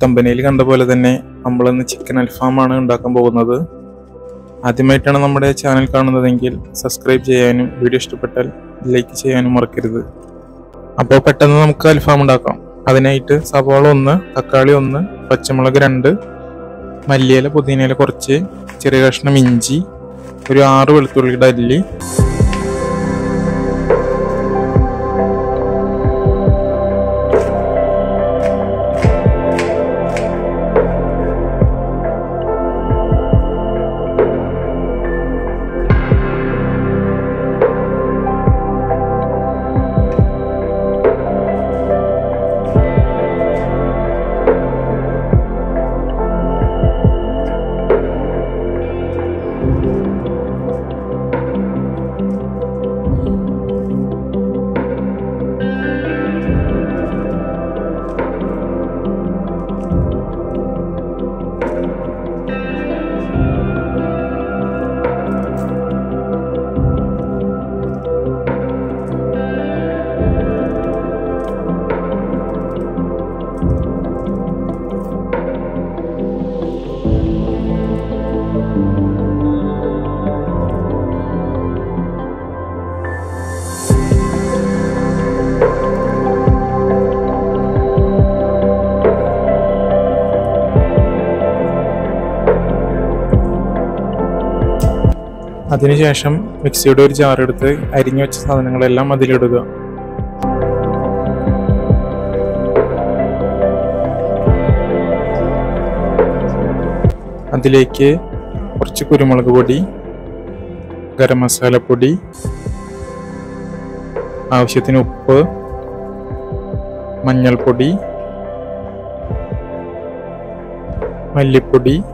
തമ്പനയിൽ കണ്ട പോലെ തന്നെ നമ്മളിന്ന് ചിക്കൻ അൽഫാമാണ് ഉണ്ടാക്കാൻ പോകുന്നത് ആദ്യമായിട്ടാണ് നമ്മുടെ ചാനൽ കാണുന്നതെങ്കിൽ സബ്സ്ക്രൈബ് ചെയ്യാനും വീഡിയോ ഇഷ്ടപ്പെട്ടാൽ ലൈക്ക് ചെയ്യാനും മറക്കരുത് അപ്പോൾ പെട്ടെന്ന് നമുക്ക് അൽഫാം ഉണ്ടാക്കാം അതിനായിട്ട് സവാള ഒന്ന് തക്കാളി ഒന്ന് പച്ചമുളക് രണ്ട് മല്ലിയില പുതിനയില കുറച്ച് ചെറിയ കഷ്ണം ഇഞ്ചി ഒരു ആറ് വെളുത്തുള്ളിയുടെ അല്ലി അതിനുശേഷം മിക്സിയുടെ ഒരു ജാർ എടുത്ത് അരിഞ്ഞു വെച്ച സാധനങ്ങളെല്ലാം അതിലിടുക അതിലേക്ക് കുറച്ച് കുരുമുളക് പൊടി ഗരം മസാലപ്പൊടി ആവശ്യത്തിന് ഉപ്പ് മഞ്ഞൾപ്പൊടി മല്ലിപ്പൊടി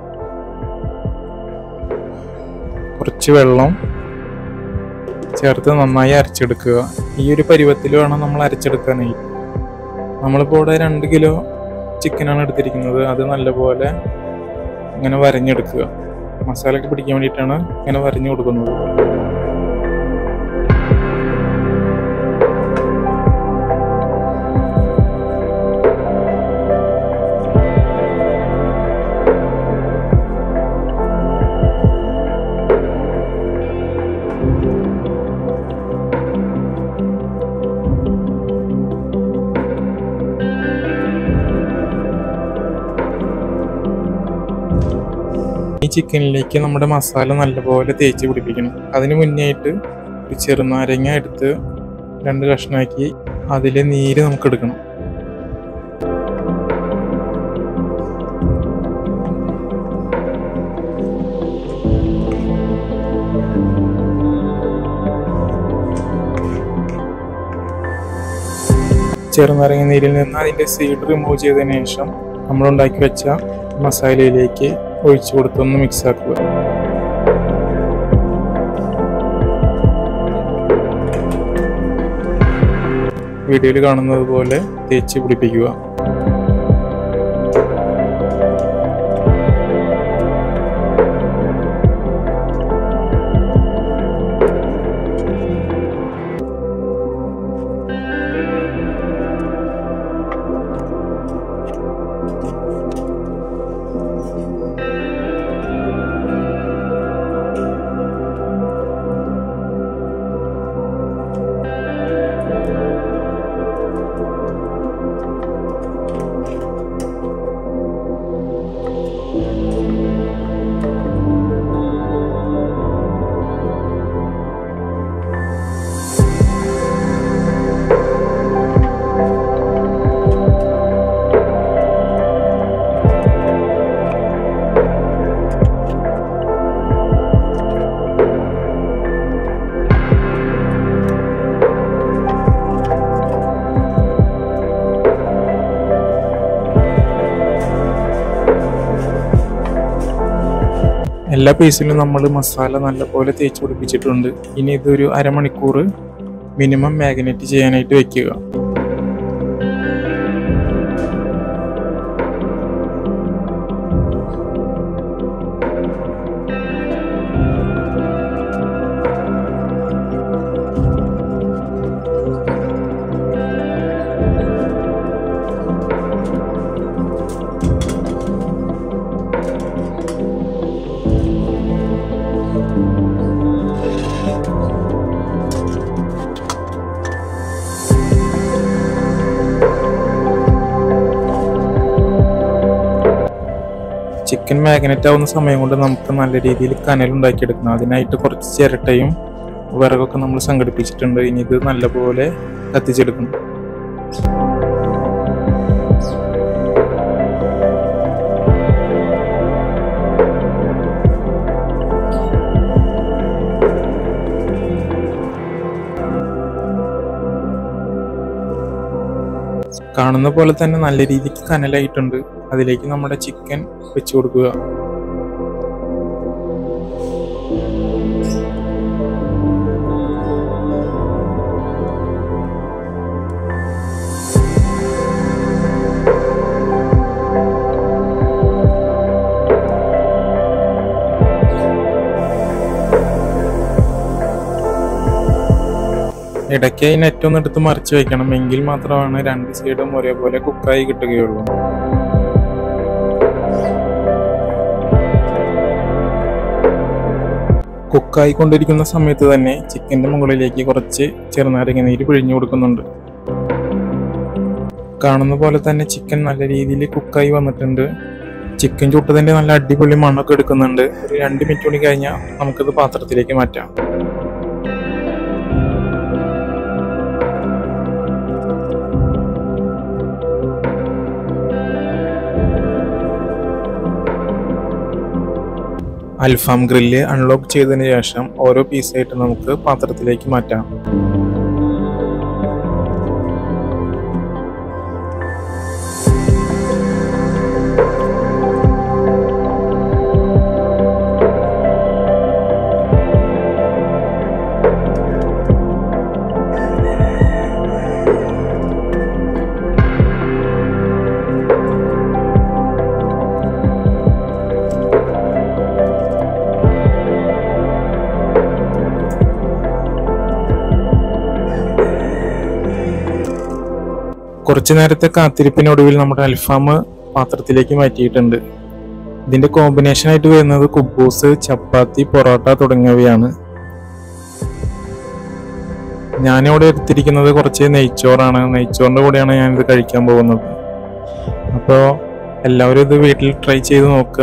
കുറച്ച് വെള്ളം ചേർത്ത് നന്നായി അരച്ചെടുക്കുക ഈ ഒരു പരുവത്തിൽ വേണം നമ്മൾ അരച്ചെടുക്കാനായി നമ്മളിപ്പോൾ ഇവിടെ രണ്ട് കിലോ ചിക്കനാണ് എടുത്തിരിക്കുന്നത് അത് നല്ലപോലെ ഇങ്ങനെ വരഞ്ഞെടുക്കുക മസാലയൊക്കെ പിടിക്കാൻ വേണ്ടിയിട്ടാണ് ഇങ്ങനെ വരഞ്ഞു കൊടുക്കുന്നത് ഈ ചിക്കനിലേക്ക് നമ്മുടെ മസാല നല്ലപോലെ തേച്ച് പിടിപ്പിക്കണം അതിന് മുന്നേ ആയിട്ട് ഒരു ചെറുനാരങ്ങ എടുത്ത് രണ്ട് കഷ്ണമാക്കി അതിലെ നീര് നമുക്ക് എടുക്കണം ചെറുനാരങ്ങ നീരിൽ നിന്ന് അതിൻ്റെ സീഡ് റിമൂവ് ചെയ്തതിന് ശേഷം നമ്മൾ ഉണ്ടാക്കി വെച്ച മസാലയിലേക്ക് ഒഴിച്ചു കൊടുത്തൊന്ന് മിക്സ് ആക്കുക വീഡിയോയിൽ കാണുന്നത് പോലെ തേച്ച് പിടിപ്പിക്കുക എല്ലാ പീസിലും നമ്മൾ മസാല നല്ലപോലെ തേച്ച് പിടിപ്പിച്ചിട്ടുണ്ട് ഇനി ഇതൊരു അരമണിക്കൂർ മിനിമം മാഗ്നേറ്റ് ചെയ്യാനായിട്ട് വെക്കുക ചിക്കൻ മാഗ്നറ്റ് ആവുന്ന സമയം കൊണ്ട് നമുക്ക് നല്ല രീതിയിൽ കനൽ ഉണ്ടാക്കിയെടുക്കണം അതിനായിട്ട് കുറച്ച് ചിരട്ടയും വിറകൊക്കെ നമ്മൾ സംഘടിപ്പിച്ചിട്ടുണ്ട് ഇനി ഇത് നല്ലപോലെ കത്തിച്ചെടുക്കണം കാണുന്ന പോലെ തന്നെ നല്ല രീതിക്ക് കനലായിട്ടുണ്ട് അതിലേക്ക് നമ്മുടെ ചിക്കൻ വെച്ച് കൊടുക്കുക ഇടയ്ക്ക് ഈ നെറ്റ് ഒന്ന് എടുത്ത് മറിച്ച് വെക്കണം എങ്കിൽ മാത്രമാണ് രണ്ട് സൈഡും ഒരേപോലെ കുക്കായി കിട്ടുകയുള്ളൂ കുക്കായി കൊണ്ടിരിക്കുന്ന സമയത്ത് തന്നെ ചിക്കൻ്റെ മുകളിലേക്ക് കുറച്ച് ചെറുനാരങ്ങ നീര് പിഴിഞ്ഞു കൊടുക്കുന്നുണ്ട് കാണുന്ന പോലെ തന്നെ ചിക്കൻ നല്ല രീതിയിൽ കുക്കായി വന്നിട്ടുണ്ട് ചിക്കൻ ചുട്ടതിൻ്റെ നല്ല അടിപൊളി മണ്ണൊക്കെ എടുക്കുന്നുണ്ട് ഒരു രണ്ട് മിനിറ്റ് കൂടി കഴിഞ്ഞാൽ നമുക്കത് പാത്രത്തിലേക്ക് മാറ്റാം അൽഫാം ഗ്രില്ല് അൺലോക്ക് ചെയ്തതിന് ശേഷം ഓരോ പീസായിട്ട് നമുക്ക് പാത്രത്തിലേക്ക് മാറ്റാം കുറച്ചു നേരത്തെ കാത്തിരിപ്പിനൊടുവിൽ നമ്മുടെ അൽഫാം പാത്രത്തിലേക്ക് മാറ്റിയിട്ടുണ്ട് ഇതിന്റെ കോമ്പിനേഷൻ ആയിട്ട് വരുന്നത് കുബൂസ് ചപ്പാത്തി പൊറോട്ട തുടങ്ങിയവയാണ് ഞാനിവിടെ എടുത്തിരിക്കുന്നത് കുറച്ച് നെയ്ച്ചോറാണ് നെയ്ച്ചോറിന്റെ കൂടെയാണ് ഞാനിത് കഴിക്കാൻ പോകുന്നത് അപ്പോൾ എല്ലാവരും ഇത് വീട്ടിൽ ട്രൈ ചെയ്ത് നോക്കുക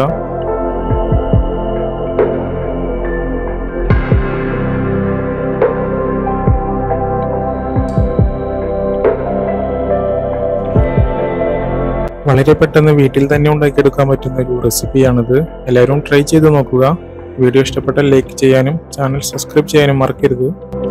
വളരെ പെട്ടെന്ന് വീട്ടിൽ തന്നെ ഉണ്ടാക്കിയെടുക്കാൻ പറ്റുന്ന ഒരു റെസിപ്പിയാണിത് എല്ലാവരും ട്രൈ ചെയ്ത് നോക്കുക വീഡിയോ ഇഷ്ടപ്പെട്ടാൽ ലൈക്ക് ചെയ്യാനും ചാനൽ സബ്സ്ക്രൈബ് ചെയ്യാനും മറക്കരുത്